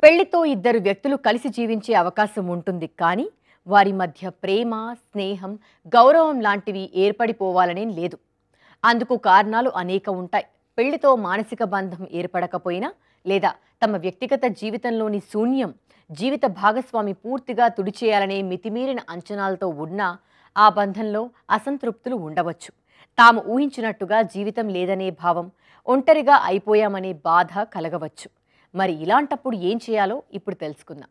పెళ్లితో ఇద్దరు వ్యక్తులు కలిసి జీవించే అవకాశం ఉంటుంది కానీ వారి మధ్య ప్రేమ స్నేహం గౌరవం లాంటివి ఏర్పడిపోవాలనేం లేదు అందుకు కారణాలు అనేక ఉంటాయి పెళ్లితో మానసిక బంధం ఏర్పడకపోయినా లేదా తమ వ్యక్తిగత జీవితంలోని శూన్యం జీవిత భాగస్వామి పూర్తిగా తుడిచేయాలనే మితిమీరిన అంచనాలతో ఉన్నా ఆ బంధంలో అసంతృప్తులు ఉండవచ్చు తాము ఊహించినట్టుగా జీవితం లేదనే భావం ఒంటరిగా అయిపోయామనే బాధ కలగవచ్చు మరి ఇలాంటప్పుడు ఏం చేయాలో ఇప్పుడు తెలుసుకుందాం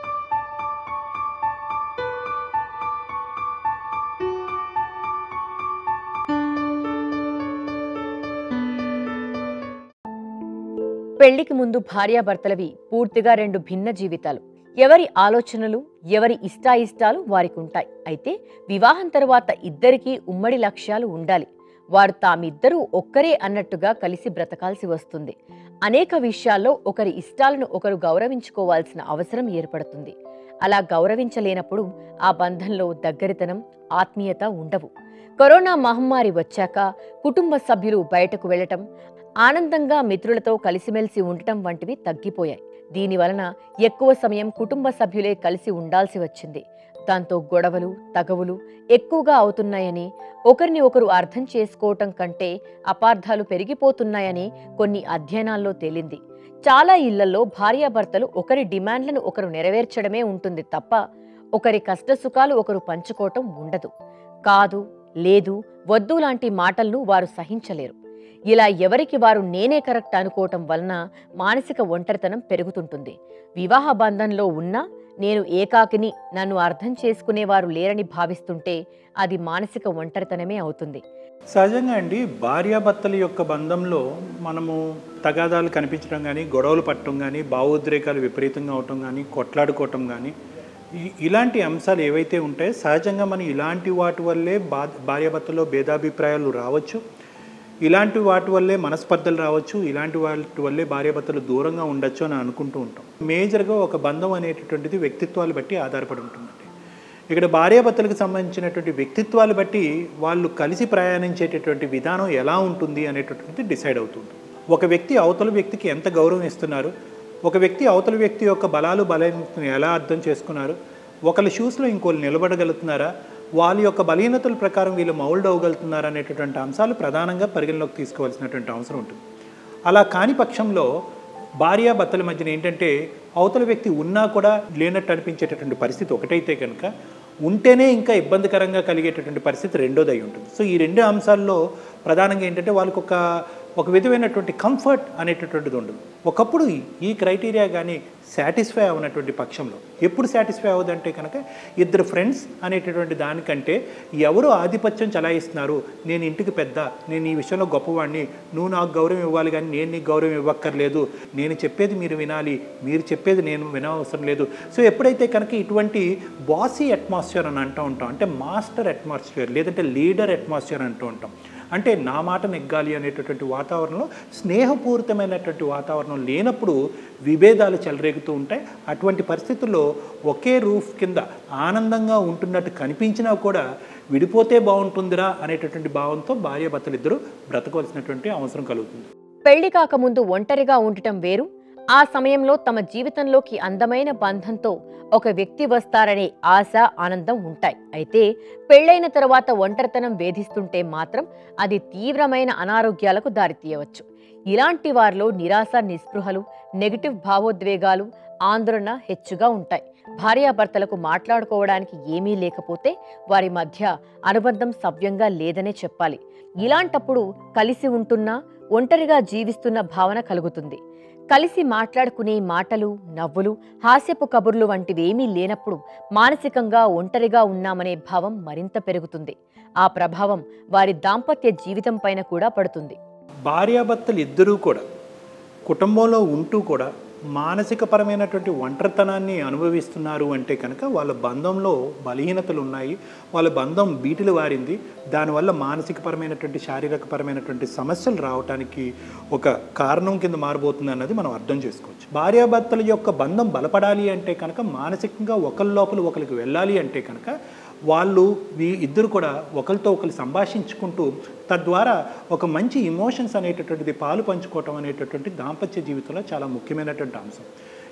పెళ్లికి ముందు భార్యాభర్తలవి పూర్తిగా రెండు భిన్న జీవితాలు ఎవరి ఆలోచనలు ఎవరి ఇష్టాయిష్టాలు వారికి ఉంటాయి అయితే వివాహం తరువాత ఇద్దరికీ ఉమ్మడి లక్ష్యాలు ఉండాలి వారు తామిద్దరూ ఒక్కరే అన్నట్టుగా కలిసి బ్రతకాల్సి వస్తుంది అనేక విషయాల్లో ఒకరి ఇష్టాలను ఒకరు గౌరవించుకోవాల్సిన అవసరం ఏర్పడుతుంది అలా గౌరవించలేనప్పుడు ఆ బంధంలో దగ్గరితనం ఆత్మీయత ఉండవు కరోనా మహమ్మారి వచ్చాక కుటుంబ సభ్యులు బయటకు వెళ్లటం ఆనందంగా మిత్రులతో కలిసిమెలిసి ఉండటం వంటివి తగ్గిపోయాయి దీని వలన ఎక్కువ సమయం కుటుంబ సభ్యులే కలిసి ఉండాల్సి వచ్చింది దాంతో గొడవలు తగవులు ఎక్కువగా అవుతున్నాయని ఒకరిని ఒకరు అర్థం చేసుకోవటం కంటే అపార్థాలు పెరిగిపోతున్నాయని కొన్ని అధ్యయనాల్లో తేలింది చాలా ఇళ్లలో భార్యాభర్తలు ఒకరి డిమాండ్లను ఒకరు నెరవేర్చడమే ఉంటుంది తప్ప ఒకరి కష్టసుఖాలు ఒకరు పంచుకోవటం ఉండదు కాదు లేదు వద్దు లాంటి మాటలను వారు సహించలేరు ఇలా ఎవరికి వారు నేనే కరెక్ట్ అనుకోవటం వలన మానసిక ఒంటరితనం పెరుగుతుంటుంది వివాహ బంధంలో ఉన్నా నేను ఏకాకిని నన్ను అర్థం చేసుకునేవారు లేరని భావిస్తుంటే అది మానసిక ఒంటరితనమే అవుతుంది సహజంగా అండి భార్యాభర్తల యొక్క బంధంలో మనము తగాదాలు కనిపించడం కానీ గొడవలు పట్టడం కానీ భావోద్రేకాలు విపరీతంగా అవటం కానీ కొట్లాడుకోవటం కానీ ఈ- ఇలాంటి అంశాలు ఏవైతే ఉంటాయో సహజంగా మనం ఇలాంటి వాటి వల్లే బా భార్యాభర్తలో భేదాభిప్రాయాలు రావచ్చు ఇలాంటి వాటి వల్లే మనస్పర్ధలు రావచ్చు ఇలాంటి వాటి వల్లే భార్యాభర్తలు దూరంగా ఉండొచ్చు అని అనుకుంటూ ఉంటాం మేజర్గా ఒక బంధం అనేటటువంటిది వ్యక్తిత్వాలు బట్టి ఆధారపడి ఉంటుందండి ఇక్కడ భార్యాభర్తలకు సంబంధించినటువంటి వ్యక్తిత్వాలు బట్టి వాళ్ళు కలిసి ప్రయాణించేటటువంటి విధానం ఎలా ఉంటుంది అనేటటువంటిది డిసైడ్ అవుతుంది ఒక వ్యక్తి అవతల వ్యక్తికి ఎంత గౌరవం ఇస్తున్నారు ఒక వ్యక్తి అవతల వ్యక్తి యొక్క బలాలు బలహీనతను ఎలా అర్థం చేసుకున్నారు ఒకళ్ళ షూస్లో ఇంకోళ్ళు నిలబడగలుగుతున్నారా వాళ్ళ యొక్క బలహీనతల ప్రకారం వీళ్ళు మౌల్డ్ అవ్వగలుగుతున్నారా అనేటటువంటి అంశాలు ప్రధానంగా పరిగణలోకి తీసుకోవాల్సినటువంటి అవసరం ఉంటుంది అలా కాని పక్షంలో భార్యాభర్తల మధ్యన ఏంటంటే అవతల వ్యక్తి ఉన్నా కూడా లేనట్టు అనిపించేటటువంటి పరిస్థితి ఒకటైతే కనుక ఉంటేనే ఇంకా ఇబ్బందికరంగా కలిగేటటువంటి పరిస్థితి రెండోది అయి ఉంటుంది సో ఈ రెండు అంశాల్లో ప్రధానంగా ఏంటంటే వాళ్ళకి ఒక ఒక విధమైనటువంటి కంఫర్ట్ అనేటటువంటిది ఉండదు ఒకప్పుడు ఈ- ఈ క్రైటీరియా కానీ సాటిస్ఫై అవునటువంటి పక్షంలో ఎప్పుడు సాటిస్ఫై అవ్వదంటే కనుక ఇద్దరు ఫ్రెండ్స్ అనేటటువంటి దానికంటే ఎవరు ఆధిపత్యం చలాయిస్తున్నారు నేను ఇంటికి పెద్ద నేను ఈ విషయంలో గొప్పవాడిని నువ్వు నాకు గౌరవం ఇవ్వాలి కానీ నేను నీకు గౌరవం ఇవ్వక్కర్లేదు నేను చెప్పేది మీరు వినాలి మీరు చెప్పేది నేను వినవసరం లేదు సో ఎప్పుడైతే కనుక ఇటువంటి బాసీ అట్మాస్ఫియర్ అని అంటూ ఉంటాం అంటే మాస్టర్ అట్మాస్ఫియర్ లేదంటే లీడర్ అట్మాస్ఫియర్ అంటూ ఉంటాం అంటే నా మాట నెగ్గాలి అనేటటువంటి వాతావరణంలో స్నేహపూరితమైనటువంటి వాతావరణం లేనప్పుడు విభేదాలు చెలరేగుతూ ఉంటాయి అటువంటి పరిస్థితుల్లో ఒకే రూఫ్ కింద ఆనందంగా ఉంటున్నట్టు కనిపించినా కూడా విడిపోతే బాగుంటుందిరా అనేటటువంటి భావంతో భార్యాభర్తలు ఇద్దరు బ్రతకవలసినటువంటి అవసరం కలుగుతుంది పెళ్లి కాకముందు ఒంటరిగా ఉండటం వేరు ఆ సమయంలో తమ జీవితంలోకి అందమైన బంధంతో ఒక వ్యక్తి వస్తారనే ఆశ ఆనందం ఉంటాయి అయితే పెళ్ళైన తర్వాత ఒంటరితనం వేధిస్తుంటే మాత్రం అది తీవ్రమైన అనారోగ్యాలకు దారితీయవచ్చు ఇలాంటి వారిలో నిరాశ నిస్పృహలు నెగిటివ్ భావోద్వేగాలు ఆందోళన హెచ్చుగా ఉంటాయి భార్యాభర్తలకు మాట్లాడుకోవడానికి ఏమీ లేకపోతే వారి మధ్య అనుబంధం సవ్యంగా లేదనే చెప్పాలి ఇలాంటప్పుడు కలిసి ఉంటున్నా ఒంటరిగా జీవిస్తున్న భావన కలుగుతుంది కలిసి మాట్లాడుకునే మాటలు నవ్వులు హాస్యపు కబుర్లు వంటివేమీ లేనప్పుడు మానసికంగా ఒంటరిగా ఉన్నామనే భావం మరింత పెరుగుతుంది ఆ ప్రభావం వారి దాంపత్య జీవితం పైన కూడా పడుతుంది భార్యాభర్తలు ఇద్దరూ కూడా కుటుంబంలో ఉంటూ కూడా మానసిక పరమైనటువంటి ఒంటరితనాన్ని అనుభవిస్తున్నారు అంటే కనుక వాళ్ళ బంధంలో బలహీనతలు ఉన్నాయి వాళ్ళ బంధం బీటులు వారింది దానివల్ల మానసిక పరమైనటువంటి శారీరక పరమైనటువంటి సమస్యలు రావడానికి ఒక కారణం కింద మారబోతుంది అన్నది మనం అర్థం చేసుకోవచ్చు భార్యాభర్తల యొక్క బంధం బలపడాలి అంటే కనుక మానసికంగా ఒకరి లోపల ఒకరికి వెళ్ళాలి అంటే కనుక వాళ్ళు వీ ఇద్దరు కూడా ఒకరితో ఒకరు సంభాషించుకుంటూ తద్వారా ఒక మంచి ఇమోషన్స్ అనేటటువంటిది పాలు పంచుకోవటం అనేటటువంటి దాంపత్య జీవితంలో చాలా ముఖ్యమైనటువంటి అంశం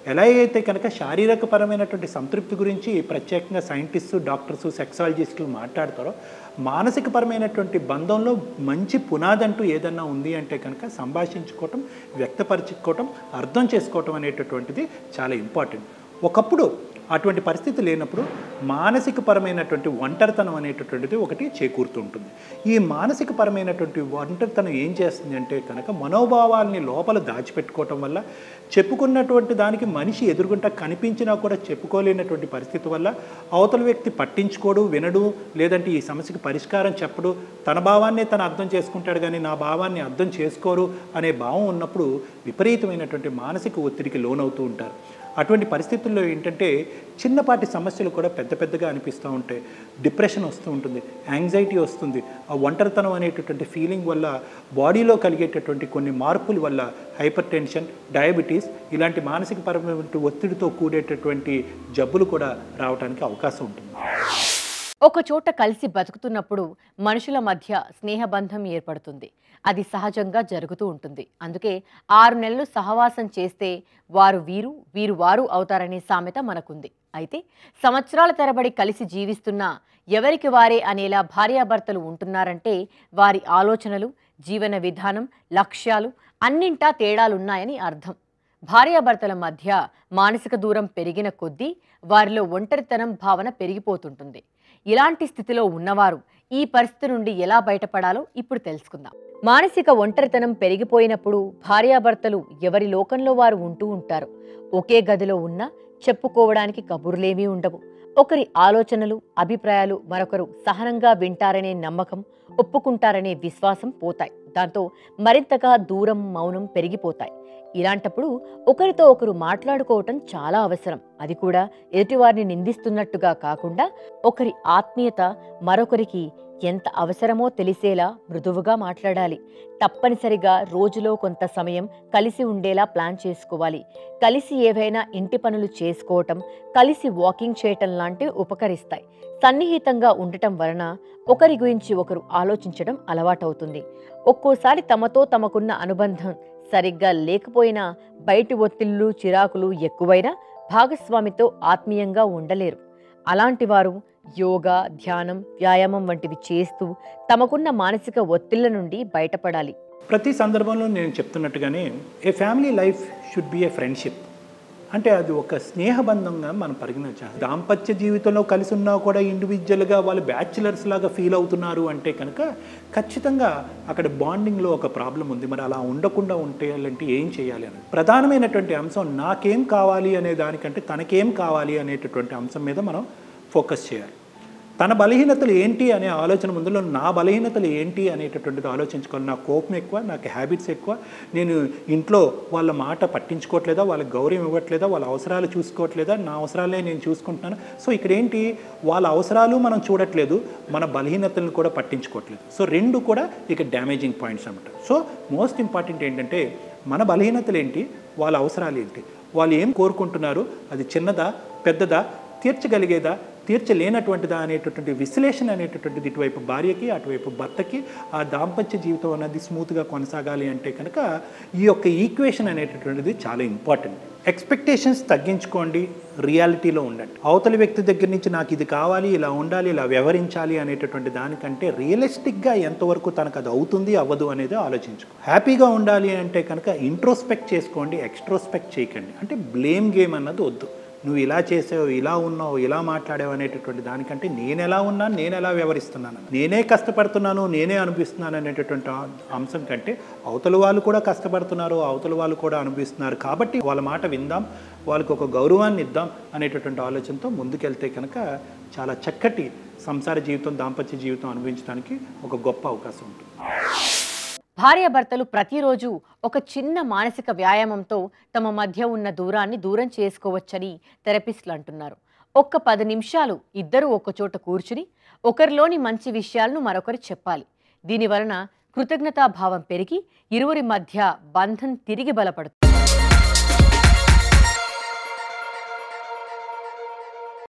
ఎలా అయితే కనుక శారీరకపరమైనటువంటి సంతృప్తి గురించి ప్రత్యేకంగా సైంటిస్టు డాక్టర్స్ సెక్సాలజిస్టులు మాట్లాడతారో మానసికపరమైనటువంటి బంధంలో మంచి పునాదంటూ ఏదన్నా ఉంది అంటే కనుక సంభాషించుకోవటం వ్యక్తపరచుకోవటం అర్థం చేసుకోవటం అనేటటువంటిది చాలా ఇంపార్టెంట్ ఒకప్పుడు అటువంటి పరిస్థితి లేనప్పుడు మానసికపరమైనటువంటి ఒంటరితనం అనేటటువంటిది ఒకటి చేకూరుతుంటుంది ఈ మానసికపరమైనటువంటి ఒంటరితనం ఏం చేస్తుంది అంటే కనుక మనోభావాల్ని లోపల దాచిపెట్టుకోవటం వల్ల చెప్పుకున్నటువంటి దానికి మనిషి ఎదురుగుంటా కనిపించినా కూడా చెప్పుకోలేనటువంటి పరిస్థితి వల్ల అవతల వ్యక్తి పట్టించుకోడు వినడు లేదంటే ఈ సమస్యకి పరిష్కారం చెప్పడు తన భావాన్నే తను అర్థం చేసుకుంటాడు కానీ నా భావాన్ని అర్థం చేసుకోరు అనే భావం ఉన్నప్పుడు విపరీతమైనటువంటి మానసిక ఒత్తిడికి లోనవుతూ ఉంటారు అటువంటి పరిస్థితుల్లో ఏంటంటే చిన్నపాటి సమస్యలు కూడా పెద్ద పెద్దగా అనిపిస్తూ ఉంటాయి డిప్రెషన్ వస్తూ ఉంటుంది యాంగ్జైటీ వస్తుంది ఆ ఒంటరితనం అనేటటువంటి ఫీలింగ్ వల్ల బాడీలో కలిగేటటువంటి కొన్ని మార్పుల వల్ల హైపర్ టెన్షన్ డయాబెటీస్ ఇలాంటి మానసిక పరమైన ఒత్తిడితో కూడేటటువంటి జబ్బులు కూడా రావడానికి అవకాశం ఉంటుంది ఒక చోట కలిసి బతుకుతున్నప్పుడు మనుషుల మధ్య స్నేహబంధం ఏర్పడుతుంది అది సహజంగా జరుగుతూ ఉంటుంది అందుకే ఆరు నెలలు సహవాసం చేస్తే వారు వీరు వీరు వారు అవుతారనే సామెత మనకుంది అయితే సంవత్సరాల తరబడి కలిసి జీవిస్తున్నా ఎవరికి వారే అనేలా భార్యాభర్తలు ఉంటున్నారంటే వారి ఆలోచనలు జీవన విధానం లక్ష్యాలు అన్నింటా తేడాలున్నాయని అర్థం భార్యాభర్తల మధ్య మానసిక దూరం పెరిగిన కొద్దీ వారిలో ఒంటరితనం భావన పెరిగిపోతుంటుంది ఇలాంటి స్థితిలో ఉన్నవారు ఈ పరిస్థితి నుండి ఎలా బయటపడాలో ఇప్పుడు తెలుసుకుందాం మానసిక ఒంటరితనం పెరిగిపోయినప్పుడు భార్యాభర్తలు ఎవరి లోకంలో వారు ఉంటూ ఉంటారు ఒకే గదిలో ఉన్నా చెప్పుకోవడానికి కబుర్లేమీ ఉండవు ఒకరి ఆలోచనలు అభిప్రాయాలు మరొకరు సహనంగా వింటారనే నమ్మకం ఒప్పుకుంటారనే విశ్వాసం పోతాయి దాంతో మరింతగా దూరం మౌనం పెరిగిపోతాయి ఇలాంటప్పుడు ఒకరితో ఒకరు మాట్లాడుకోవటం చాలా అవసరం అది కూడా ఎదుటివారిని నిందిస్తున్నట్టుగా కాకుండా ఒకరి ఆత్మీయత మరొకరికి ఎంత అవసరమో తెలిసేలా మృదువుగా మాట్లాడాలి తప్పనిసరిగా రోజులో కొంత సమయం కలిసి ఉండేలా ప్లాన్ చేసుకోవాలి కలిసి ఏవైనా ఇంటి పనులు చేసుకోవటం కలిసి వాకింగ్ చేయటం లాంటివి ఉపకరిస్తాయి సన్నిహితంగా ఉండటం వలన ఒకరి గురించి ఒకరు ఆలోచించడం అలవాటవుతుంది ఒక్కోసారి తమతో తమకున్న అనుబంధం సరిగ్గా లేకపోయినా బయటి ఒత్తిళ్లు చిరాకులు ఎక్కువైనా భాగస్వామితో ఆత్మీయంగా ఉండలేరు అలాంటి వారు యోగా ధ్యానం వ్యాయామం వంటివి చేస్తూ తమకున్న మానసిక ఒత్తిళ్ల నుండి బయటపడాలి ప్రతి సందర్భంలో నేను చెప్తున్నట్టుగానే a family life should be a friendship అంటే అది ఒక స్నేహబంధంగా మనం పరిగణించాలి దాంపత్య జీవితంలో కలిసి ఉన్నా కూడా ఇండివిజువల్గా వాళ్ళు బ్యాచులర్స్ లాగా ఫీల్ అవుతున్నారు అంటే కనుక ఖచ్చితంగా అక్కడ బాండింగ్లో ఒక ప్రాబ్లం ఉంది మరి అలా ఉండకుండా ఉంటేయాలంటే ఏం చేయాలి అని ప్రధానమైనటువంటి అంశం నాకేం కావాలి అనే దానికంటే తనకేం కావాలి అనేటటువంటి అంశం మీద మనం ఫోకస్ చేయాలి తన బలహీనతలు ఏంటి అనే ఆలోచన ముందులో నా బలహీనతలు ఏంటి అనేటటువంటిది ఆలోచించుకోవాలి నా కోపం ఎక్కువ నాకు హ్యాబిట్స్ ఎక్కువ నేను ఇంట్లో వాళ్ళ మాట పట్టించుకోవట్లేదా వాళ్ళకి గౌరవం ఇవ్వట్లేదా వాళ్ళ అవసరాలు చూసుకోవట్లేదా నా అవసరాలే నేను చూసుకుంటున్నాను సో ఇక్కడ ఏంటి వాళ్ళ అవసరాలు మనం చూడట్లేదు మన బలహీనతలను కూడా పట్టించుకోవట్లేదు సో రెండు కూడా ఇక డ్యామేజింగ్ పాయింట్స్ అనమాట సో మోస్ట్ ఇంపార్టెంట్ ఏంటంటే మన బలహీనతలు ఏంటి వాళ్ళ అవసరాలు ఏంటి వాళ్ళు ఏం కోరుకుంటున్నారు అది చిన్నదా పెద్దదా తీర్చగలిగేదా తీర్చలేనటువంటిదా అనేటటువంటి విశ్లేషణ అనేటటువంటిది ఇటువైపు భార్యకి అటువైపు భర్తకి ఆ దాంపత్య జీవితం అనేది స్మూత్గా కొనసాగాలి అంటే కనుక ఈ యొక్క ఈక్వేషన్ అనేటటువంటిది చాలా ఇంపార్టెంట్ ఎక్స్పెక్టేషన్స్ తగ్గించుకోండి రియాలిటీలో ఉండండి అవతలి వ్యక్తి దగ్గర నుంచి నాకు ఇది కావాలి ఇలా ఉండాలి ఇలా వ్యవహరించాలి అనేటటువంటి దానికంటే రియలిస్టిక్గా ఎంతవరకు తనకు అది అవుతుంది అవ్వదు అనేది ఆలోచించుకో హ్యాపీగా ఉండాలి అంటే కనుక ఇంట్రోస్పెక్ట్ చేసుకోండి ఎక్స్ట్రోస్పెక్ట్ చేయకండి అంటే బ్లేమ్ గేమ్ అన్నది వద్దు నువ్వు ఇలా చేసావు ఇలా ఉన్నావు ఇలా మాట్లాడావు అనేటటువంటి దానికంటే నేను ఎలా ఉన్నాను నేను ఎలా వ్యవహరిస్తున్నాను నేనే కష్టపడుతున్నాను నేనే అనిపిస్తున్నాను అనేటటువంటి ఆ- అంశం కంటే అవతల వాళ్ళు కూడా కష్టపడుతున్నారు అవతల వాళ్ళు కూడా అనిపిస్తున్నారు కాబట్టి వాళ్ళ మాట విందాం వాళ్ళకి ఒక గౌరవాన్ని ఇద్దాం అనేటటువంటి ఆలోచనతో ముందుకెళ్తే కనుక చాలా చక్కటి సంసార జీవితం దాంపత్య జీవితం అనుభవించడానికి ఒక గొప్ప అవకాశం ఉంటుంది భార్యాభర్తలు ప్రతిరోజు ఒక చిన్న మానసిక వ్యాయామంతో తమ మధ్య ఉన్న దూరాన్ని దూరం చేసుకోవచ్చని థెరపిస్టులు అంటున్నారు ఒక్క పది నిమిషాలు ఇద్దరు ఒకచోట కూర్చుని ఒకరిలోని మంచి విషయాలను మరొకరు చెప్పాలి దీనివలన కృతజ్ఞతాభావం పెరిగి ఇరువురి మధ్య బంధం తిరిగి బలపడుతుంది